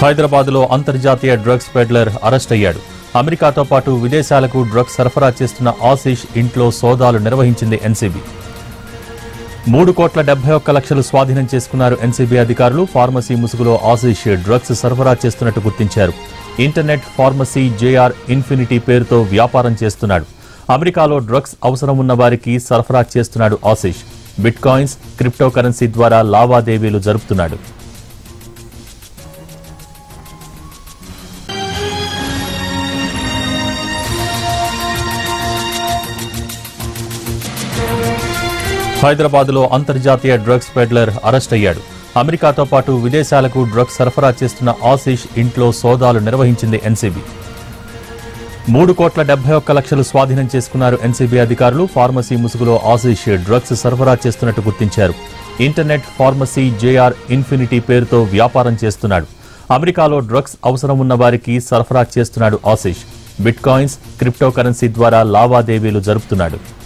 హైదరాబాద్లో అంతర్జాతీయ drugs peddler arrest అయ్యాడు అమెరికాతో పాటు విదేశాలకు డ్రగ్స్ సరఫరా చేస్తున్న ఆశీష్ ఇంట్లో సోదాలు నిర్వహించింది ఎన్సీబీ మూడు కోట్ల డెబ్బై ఒక్క లక్షలు స్వాధీనం చేసుకున్నారు ఎన్సీబీ అధికారులు ఫార్మసీ ముసుగులో ఆశీష్ డ్రగ్స్ సరఫరా చేస్తున్నట్టు గుర్తించారు ఇంటర్నెట్ ఫార్మసీ జేఆర్ ఇన్ఫినిటీ పేరుతో వ్యాపారం చేస్తున్నాడు అమెరికాలో డ్రగ్స్ అవసరం ఉన్న వారికి సరఫరా చేస్తున్నాడు Ashish bitcoins cryptocurrency ద్వారా లావాదేవీలు జరుపుతున్నాడు హైదరాబాద్లో అంతర్జాతీయ డ్రగ్స్ పెడ్లర్ అరెస్ట్ అయ్యాడు అమెరికాతో పాటు విదేశాలకు డ్రగ్స్ సరఫరా చేస్తున్న ఆశీష్ ఇంట్లో సోదాలు నిర్వహించింది ఎన్సీబీ మూడు కోట్ల డెబ్బై ఒక్క లక్షలు స్వాధీనం చేసుకున్నారు ఎన్సీబీ అధికారులు ఫార్మసీ ముసుగులో ఆశీష్ డ్రగ్స్ సరఫరా చేస్తున్నట్టు గుర్తించారు ఇంటర్నెట్ ఫార్మసీ జేఆర్ ఇన్ఫినిటీ పేరుతో వ్యాపారం చేస్తున్నాడు అమెరికాలో డ్రగ్స్ అవసరం ఉన్న వారికి సరఫరా చేస్తున్నాడు Ashish bitcoins cryptocurrency ద్వారా లావాదేవీలు జరుపుతున్నాడు